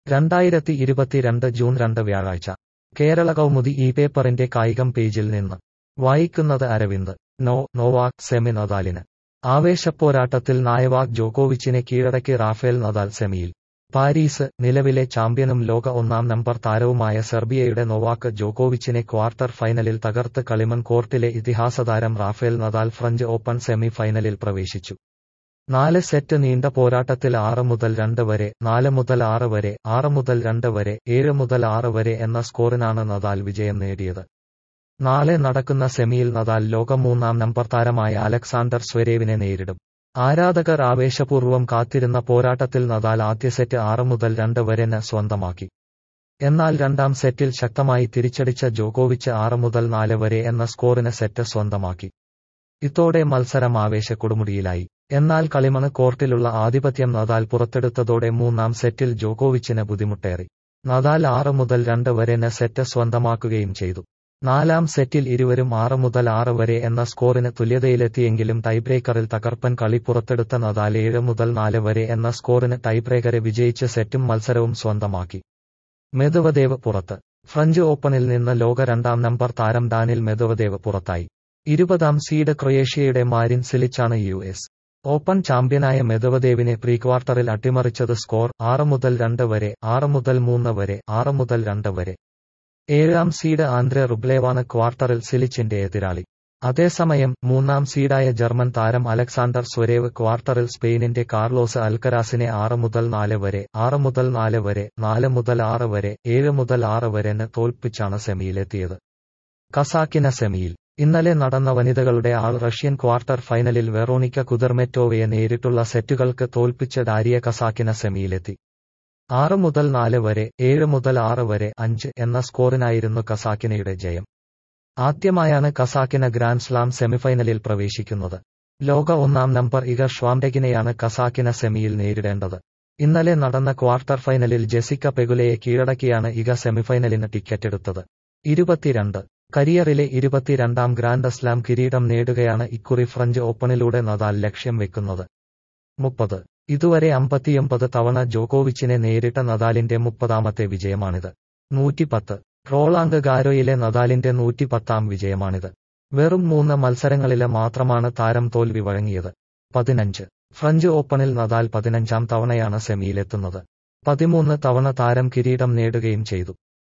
രണ്ടായിരത്തി ഇരുപത്തിരണ്ട് ജൂൺ രണ്ട് വ്യാഴാഴ്ച കേരള കൗമുദി ഈ പേപ്പറിന്റെ കായികം പേജിൽ നിന്ന് വായിക്കുന്നത് അരവിന്ദ് നോ നോവാക് സെമി നദാലിന് ആവേശപ്പോരാട്ടത്തിൽ നായവാക് ജോക്കോവിച്ചിനെ കീഴടക്കി റാഫേൽ നദാൽ സെമിയിൽ പാരീസ് നിലവിലെ ചാമ്പ്യനും ലോക ഒന്നാം നമ്പർ താരവുമായ സെർബിയയുടെ നൊവാക്ക് ജോക്കോവിച്ചിനെ ക്വാർട്ടർ ഫൈനലിൽ തകർത്ത് കളിമൺ കോർട്ടിലെ ഇതിഹാസതാരം Rafael Nadal French Open semi ഫൈനലിൽ പ്രവേശിച്ചു നാല് സെറ്റ് നീണ്ട പോരാട്ടത്തിൽ ആറ് മുതൽ രണ്ട് വരെ നാല് മുതൽ ആറ് വരെ ആറ് മുതൽ രണ്ട് വരെ ഏഴ് മുതൽ ആറ് വരെ എന്ന സ്കോറിനാണ് നദാൽ വിജയം നേടിയത് നാളെ നടക്കുന്ന സെമിയിൽ നദാൽ ലോക മൂന്നാം നമ്പർ താരമായ അലക്സാണ്ടർ സ്വരേവിനെ നേരിടും ആരാധകർ ആവേശപൂർവ്വം കാത്തിരുന്ന പോരാട്ടത്തിൽ നദാൽ ആദ്യ സെറ്റ് ആറ് മുതൽ രണ്ട് വരെ ന് സ്വന്തമാക്കി എന്നാൽ രണ്ടാം സെറ്റിൽ ശക്തമായി തിരിച്ചടിച്ച ജോക്കോവിച്ച് ആറ് മുതൽ നാല് വരെ എന്ന സ്കോറിന് സെറ്റ് സ്വന്തമാക്കി ഇതോടെ മത്സരം ആവേശക്കൊടുമുടിയിലായി എന്നാൽ കളിമണ് കോർട്ടിലുള്ള ആധിപത്യം നദാൽ പുറത്തെടുത്തതോടെ മൂന്നാം സെറ്റിൽ ജോക്കോവിച്ചിന് ബുദ്ധിമുട്ടേറി നദാൽ ആറ് മുതൽ രണ്ട് വരെ ന് സെറ്റ് സ്വന്തമാക്കുകയും ചെയ്തു നാലാം സെറ്റിൽ ഇരുവരും ആറ് മുതൽ ആറ് വരെ എന്ന സ്കോറിന് തുല്യതയിലെത്തിയെങ്കിലും ടൈബ്രേക്കറിൽ തകർപ്പൻ കളി പുറത്തെടുത്ത നദാൽ ഏഴ് മുതൽ നാല് വരെ എന്ന സ്കോറിന് ടൈബ്രേക്കറെ വിജയിച്ച് സെറ്റും മത്സരവും സ്വന്തമാക്കി മെദവദേവ് പുറത്ത് ഫ്രഞ്ച് ഓപ്പണിൽ നിന്ന് ലോക രണ്ടാം നമ്പർ താരം ഡാനിൽ മെദവദേവ് പുറത്തായി ഇരുപതാം സീഡ് ക്രൊയേഷ്യയുടെ മാരിൻ സിലിച്ചാണ് യു എസ് ഓപ്പൺ ചാമ്പ്യനായ മെദവദേവിനെ പ്രീ ക്വാർട്ടറിൽ അട്ടിമറിച്ചത് സ്കോർ ആറ് മുതൽ രണ്ട് വരെ ആറ് മുതൽ മൂന്ന് വരെ ആറ് മുതൽ രണ്ട് വരെ ഏഴാം സീഡ് ആന്ദ്രെ റുബ്ലേവാണ് ക്വാർട്ടറിൽ സിലിച്ചിന്റെ എതിരാളി അതേസമയം മൂന്നാം സീഡായ ജർമ്മൻ താരം അലക്സാണ്ടർ സ്വരേവ് ക്വാർട്ടറിൽ സ്പെയിനിന്റെ കാർലോസ് അൽക്കരാസിനെ ആറ് മുതൽ നാല് വരെ ആറ് മുതൽ നാല് വരെ നാല് മുതൽ ആറ് വരെ ഏഴ് മുതൽ ആറ് വരെ ന് തോൽപ്പിച്ചാണ് സെമിയിലെത്തിയത് കസാക്കിന സെമിയിൽ ഇന്നലെ നടന്ന വനിതകളുടെ ആൾ റഷ്യൻ ക്വാർട്ടർ ഫൈനലിൽ വെറോണിക്ക കുദർമെറ്റോവയെ നേരിട്ടുള്ള സെറ്റുകൾക്ക് തോൽപ്പിച്ച് ഡാരിയ കസാക്കിന സെമിയിലെത്തി ആറ് മുതൽ നാല് വരെ ഏഴ് മുതൽ ആറ് വരെ അഞ്ച് എന്ന സ്കോറിനായിരുന്നു കസാക്കിനയുടെ ജയം ആദ്യമായാണ് കസാക്കിന ഗ്രാൻഡ് സ്ലാം സെമിഫൈനലിൽ പ്രവേശിക്കുന്നത് ലോക ഒന്നാം നമ്പർ ഇഗർ ഷ്വാംഡെഗിനെയാണ് കസാക്കിന സെമിയിൽ നേരിടേണ്ടത് ഇന്നലെ നടന്ന ക്വാർട്ടർ ഫൈനലിൽ ജെസിക്ക പെഗുലയെ കീഴടക്കിയാണ് ഇഗ സെമിഫൈനലിന് ടിക്കറ്റെടുത്തത് ഇരുപത്തിരണ്ട് കരിയറിലെ ഇരുപത്തിരണ്ടാം ഗ്രാൻഡ് സ്ലാം കിരീടം നേടുകയാണ് ഇക്കുറി ഫ്രഞ്ച് ഓപ്പണിലൂടെ നദാൽ ലക്ഷ്യം വെക്കുന്നത് മുപ്പത് ഇതുവരെ അമ്പത്തിയൊമ്പത് തവണ ജോക്കോവിച്ചിനെ നേരിട്ട നദാലിന്റെ മുപ്പതാമത്തെ വിജയമാണിത് നൂറ്റിപ്പത്ത് റോളാങ്ക് ഗാരോയിലെ നദാലിന്റെ നൂറ്റിപ്പത്താം വിജയമാണിത് വെറും മൂന്ന് മത്സരങ്ങളില് മാത്രമാണ് താരം തോൽവി വഴങ്ങിയത് പതിനഞ്ച് ഫ്രഞ്ച് ഓപ്പണിൽ നദാൽ പതിനഞ്ചാം തവണയാണ് സെമിയിലെത്തുന്നത് പതിമൂന്ന് തവണ താരം കിരീടം നേടുകയും ചെയ്തു